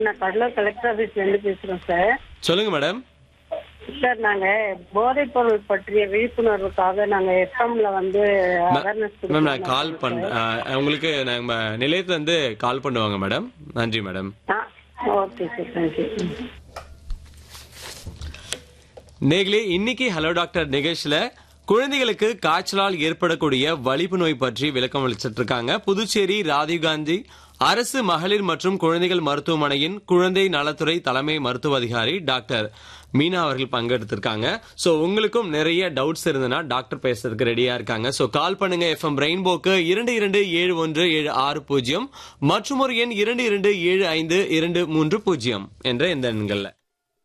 நான் கடலூர் கலெக்டர் ஆஃபீஸ்ல இருந்து பேசுறோம் சார் சொல்லுங்க மேடம் சார் நாங்க போதைப் பொருள் பற்றிய விழிப்புணர்வுக்காக நாங்க எஃப்எம்ல வந்து அவேர்னஸ் மேம் நான் கால் பண்றேன் உங்களுக்கு நம்ம நிலையத்துல இருந்து கால் பண்ணுவாங்க மேடம் நன்றி மேடம் ஓகே சார் தேங்க்யூ நேர்களே இன்னைக்கு ஹலோ டாக்டர் நிகழ்ச்சியில குழந்தைகளுக்கு காய்ச்சலால் ஏற்படக்கூடிய வலிப்பு நோய் பற்றி விளக்கம் அளிச்சிட்டு இருக்காங்க புதுச்சேரி ராஜீவ் காந்தி அரசு மகளிர் மற்றும் குழந்தைகள் மருத்துவமனையின் குழந்தை நலத்துறை தலைமை மருத்துவ அதிகாரி டாக்டர் மீனா அவர்கள் பங்கெடுத்திருக்காங்க சோ உங்களுக்கும் நிறைய டவுட்ஸ் இருந்ததுன்னா டாக்டர் பேசுறதுக்கு ரெடியா இருக்காங்க சோ கால் பண்ணுங்க எஃப்எம் ரெயின்போக்கு இரண்டு இரண்டு ஏழு ஒன்று ஏழு ஆறு பூஜ்ஜியம் மற்றும் ஒரு எண் இரண்டு இரண்டு ஏழு ஐந்து இரண்டு மூன்று பூஜ்ஜியம் என்ற இந்த எண்கள்ல